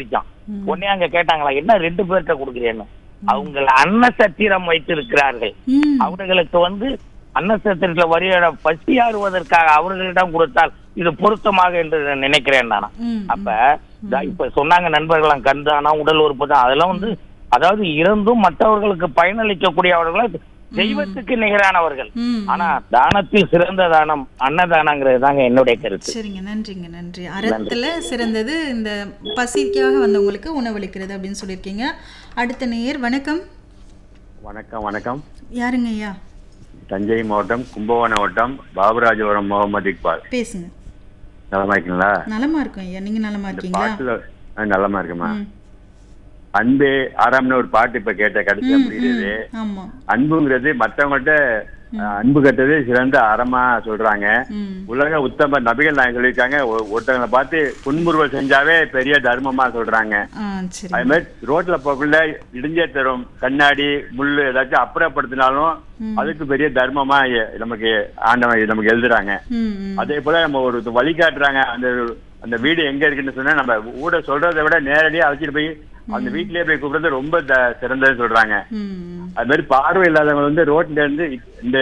போயிருக்கான் உடனே அங்க கேட்டாங்களா என்ன ரெண்டு பேர்கிட்ட கொடுக்குறேன்னு அவங்க அன்னசத்திரம் வைத்திருக்கிறார்கள் ம் அவர்களுக்கு வந்து அன்னசத்திரத்துல வரியோட பசியாறுவதற்காக அவர்களிடம் கொடுத்தால் இது பொருத்தமாக என்று நினைக்கிறேன் நான் ம் அப்ப இதா இப்ப சொன்னாங்க நண்பர்களாம் கண்தானா உடல் உறுப்பு தான் அதெல்லாம் வந்து அதாவது இறந்தும் மற்றவர்களுக்கு பயனளிக்கக்கூடியவர்கள் தெய்வத்துக்கு நிகரானவர்கள் ம் ஆனா தானத்தில் சிறந்த தானம் அன்னதானங்கிறது தாங்க என்னுடைய கருத்து சரிங்க நன்றிங்க நன்றி அறத்துல சிறந்தது இந்த பசிக்காக வந்தவங்களுக்கு உணவளிக்கிறது அப்படின்னு சொல்லியிருக்கீங்க அடுத்த நேயர் வணக்கம் வணக்கம் வணக்கம் யாருங்க ஐயா தஞ்சை மாவட்டம் கும்பகோணம் வட்டம் பாபுராஜபுரம் முகமது இக்பால் பேசுங்க நலமா இருக்கீங்களா நலமா இருக்கும் ஐயா நீங்க நலமா இந்த இருக்கீங்களா பாட்டுல ஆ, நலமா இருக்குமா ம். அன்பே ஆறாம்னு ஒரு பாட்டு இப்ப கேட்ட கடைசியா ம், முடியுது ம், ஆமா அன்புங்கிறது மத்தவங்கள்ட்ட ஆ, அன்பு கட்டது சிறந்த அறமா சொல்றாங்க ம் உலக உத்தம நபிகள் நாயகம் சொல்லியிருக்காங்க ஒ- ஒருத்தவங்களை பார்த்து புன்முறுவல் செஞ்சாவே பெரிய தர்மமா சொல்றாங்க ஆ சரி அது மாதிரி ரோட்ல போக்குள்ள இடிஞ்சே தரும் கண்ணாடி முள்ளு ஏதாச்சும் அப்புறப்படுத்தினாலும் ம். அதுக்கு பெரிய தர்மமா எ- நமக்கு ஆண்டவன் நமக்கு எழுதுறாங்க ம் ம் அதே போல நம்ம ஒரு வழி காட்டுறாங்க அந்த அந்த வீடு எங்க இருக்குன்னு சொன்னா நம்ம ஊட சொல்றதை விட நேரடியா அழைச்சிட்டு போய் அந்த வீட்லயே போய் கூப்பிடுறது ரொம்ப த- சிறந்ததுன்னு சொல்றாங்க ம் அது மாதிரி பார்வை இல்லாதவங்க வந்து ரோட்ல இருந்து இந்த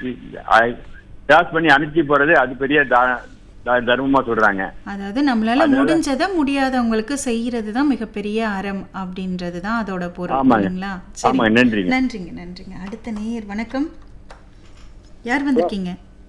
கிராஸ் பண்ணி அனுப்பிச்சு போறது அது பெரிய தா- த- தர்மமா சொல்றாங்க அதாவது நம்மளால முடிஞ்சதை முடியாதவங்களுக்கு செய்யறது தான் மிகப்பெரிய அறம் அப்படின்றது தான் அதோட பொருள் ஆமாங்க. இல்லைங்களா ஆமாங்க, சரி நன்றிங்க. நன்றிங்க நன்றிங்க அடுத்த நேயர் வணக்கம் யார் வந்திருக்கீங்க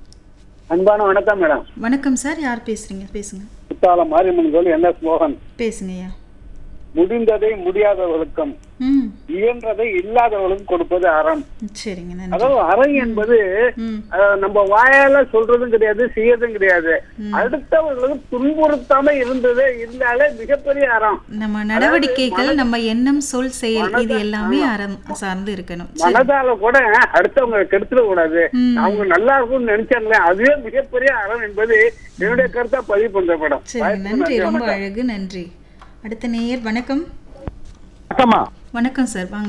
அன்பான வணக்கம் மேடம் வணக்கம் சார் யார் பேசுறீங்க பேசுங்க குத்தாலம் மாரியம்மன் கோயில் என் எஸ் மோகன் பேசுங்கய்யா முடிந்ததை முடியாதவர்களுக்கும் ம் இயன்றதை இல்லாதவர்களுக்கும் கொடுப்பது அறம் சரிங்க நன்றி அதாவது அறம் என்பது ம் அஹ், நம்ம வாயால சொல்றதும் கிடையாது செய்யறதும் கிடையாது அடுத்தவர்களுக்கு துன்புறுத்தாம இருந்தது இருந்தாலே மிகப்பெரிய அறம் நம்ம நடவடிக்கைகள் நம்ம எண்ணம் சொல் செயல் இது எல்லாமே அறம் சார்ந்து இருக்கணும் சரி மனதால கூட அடுத்தவங்க கெடுத்துட கூடாது ம். அவங்க நல்லா இருக்கும்னு நினைச்சாங்களே அதுவே மிகப்பெரிய அறம் என்பது என்னுடைய கருத்தா பதிவு பண்ற மேடம் சரி நன்றி ரொம்ப அழகு நன்றி அடுத்த நேயர் வணக்கம் வணக்கம்மா வணக்கம் சார் வாங்க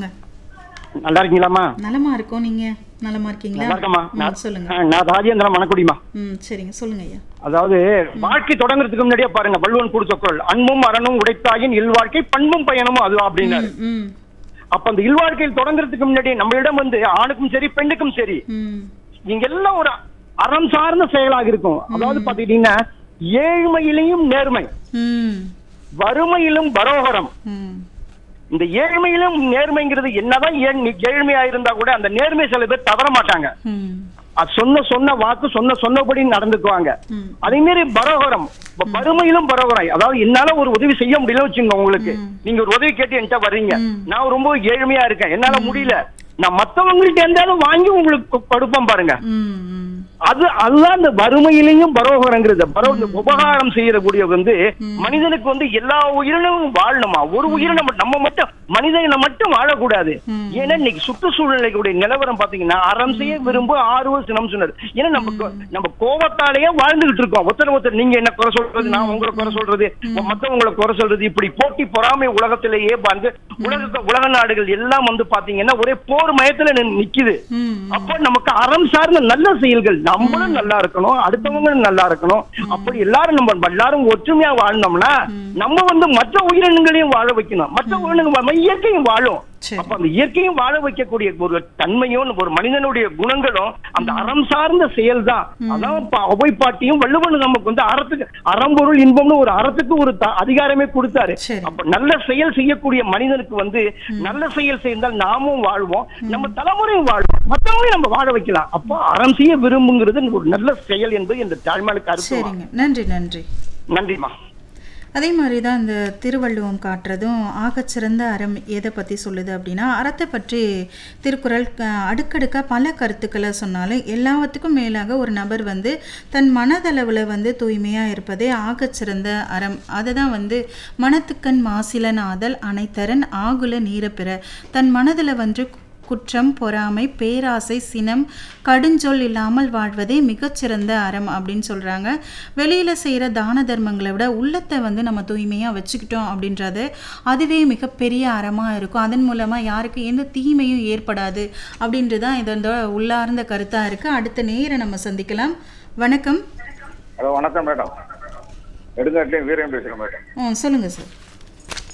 நல்லா இருக்கீங்களாம்மா நலமா இருக்கோம் நீங்க நலமா இருக்கீங்களா நல்லா இருக்கம்மா ம், நான் சொல்லுங்க ஆ, நான் ராஜேந்திரன் மணக்குடிமா ம் சரிங்க சொல்லுங்க ஐயா அதாவது வாழ்க்கை தொடங்குறதுக்கு முன்னாடியே பாருங்க வள்ளுவன் கொடுத்த குரல் அன்பும் அறனும் உடைத்தாயின் இல்வாழ்க்கை பண்பும் பயனும் அதுவா அப்படின்னாரு ம், ம் அப்ப அந்த இல்வாழ்க்கையில் தொடங்குறதுக்கு முன்னாடி நம்மளிடம் வந்து ஆணுக்கும் சரி பெண்ணுக்கும் சரி ம் நீங்க எல்லாம் ஒரு அறம் சார்ந்த செயலாக இருக்கும் அதாவது பாத்துக்கிட்டீங்கன்னா ஏழ்மையிலையும் நேர்மை ம் வறுமையிலும் பரோகரம் ம் இந்த ஏழ்மையிலும் நேர்மைங்கிறது என்னதான் ஏழ்- ஏழ்மையா இருந்தா கூட அந்த நேர்மை சில பேர் தவற மாட்டாங்க ம் அது சொன்ன சொன்ன வாக்கு சொன்ன சொன்னபடி நடந்துக்குவாங்க ம். அதே மாதிரி பரோகரம் இப்ப வறுமையிலும் பரோகரம் அதாவது என்னால ஒரு உதவி செய்ய முடியல வச்சுங்க உங்களுக்கு நீங்க ஒரு உதவி கேட்டு என்கிட்ட வர்றீங்க நான் ரொம்ப ஏழ்மையா இருக்கேன் என்னால முடியல நான் மத்தவங்கள்ட்ட இருந்தாலும் வாங்கி உங்களுக்கு கொ- கொடுப்பேன் பாருங்க ம் ம் அது அதுதான் இந்த வறுமையிலையும் பரோகரங்கிறது பரோ இந்த உபகாரம் செய்யக்கூடிய வந்து மனிதனுக்கு வந்து எல்லா உயிரினமும் வாழணுமா ஒரு உயிரினம் மட்டும் நம்ம மட்டும் மனிதனை மட்டும் வாழக்கூடாது ஏன்னா இன்னைக்கு சுற்றுச்சூழ்நிலைக்குடைய நிலவரம் பாத்தீங்கன்னா அறம் செய்ய விரும்பு ஆர்வம் சினம் சொன்னார் ஏன்னா நம்ம கோ- நம்ம கோபத்தாலேயே வாழ்ந்துகிட்டு இருக்கோம் ஒருத்தர் ஒருத்தர் நீங்க என்ன குறை சொல்றது நான் உங்களை குறை சொல்றது மத்தவங்களை குறை சொல்றது இப்படி போட்டி பொறாமை உலகத்திலேயே வந்து உலக உலக நாடுகள் எல்லாம் வந்து பாத்தீங்கன்னா ஒரே போர் மயத்துல நி- நிக்குது ம் அப்ப நமக்கு அறம் சார்ந்த நல்ல செயல்கள் நம்மளும் நல்லா இருக்கணும் அடுத்தவங்களும் நல்லா இருக்கணும் அப்படி எல்லாரும் நம்ம எல்லாரும் ஒற்றுமையா வாழ்ந்தோம்னா நம்ம வந்து மற்ற உயிரினங்களையும் வாழ வைக்கணும் மற்ற உயிரினங்கள் வாழ- இயற்கையும் வாழும் சரி. அப்ப அந்த இயற்கையும் வாழ வைக்கக்கூடிய ஒரு தன்மையும் ஒரு மனிதனுடைய குணங்களும் அந்த அறம் சார்ந்த செயல் தான் அதான் ப- அவை பாட்டியும் வள்ளுவன் நமக்கு வந்து அறத்துக்கு அறம்பொருள் இன்பம்னு ஒரு அறத்துக்கு ஒரு த- அதிகாரமே கொடுத்தாரு சரி. அப்ப நல்ல செயல் செய்யக்கூடிய மனிதனுக்கு வந்து நல்ல செயல் செய்தால் நாமும் வாழ்வோம் நம்ம தலைமுறையும் வாழ்வோம் மற்றவங்களையும் நம்ம வாழ வைக்கலாம் அப்போ அறம் செய்ய விரும்புங்கிறது ஒரு நல்ல செயல் என்பது இந்த தாழ்மையான கருத்து சரிங்க நன்றி நன்றி நன்றிமா அதே மாதிரி தான் இந்த திருவள்ளுவம் காட்டுறதும் ஆகச்சிறந்த அறம் எதை பற்றி சொல்லுது அப்படின்னா அறத்தை பற்றி திருக்குறள் அஹ், அடுக்கடுக்கா பல கருத்துக்களை சொன்னாலும் எல்லாத்துக்கும் மேலாக ஒரு நபர் வந்து தன் மனதளவில் வந்து தூய்மையாக இருப்பதே ஆகச்சிறந்த அறம் அதை தான் வந்து மனத்துக்கண் மாசிலன் ஆதல் அனைத்தரன் ஆகுல நீரப்பிற தன் மனதில் வந்து குற்றம் பொறாமை பேராசை சினம் கடுஞ்சொல் இல்லாமல் வாழ்வதே மிகச்சிறந்த அறம் அப்படின்னு சொல்கிறாங்க வெளியில் செய்கிற தான தர்மங்களை விட உள்ளத்தை வந்து நம்ம தூய்மையாக வச்சுக்கிட்டோம் அப்படின்றது அதுவே மிகப்பெரிய அறமாக இருக்கும் அதன் மூலமாக யாருக்கும் எந்த தீமையும் ஏற்படாது அப்படின்றது தான் இதோட உள்ளார்ந்த கருத்தாக இருக்குது அடுத்த நேரம் நம்ம சந்திக்கலாம் வணக்கம் ஹலோ வணக்கம் மேடம் நெடுங்காட்டிலையும் வீரன் பேசுகிறேன் மேடம் ம் சொல்லுங்கள் சார்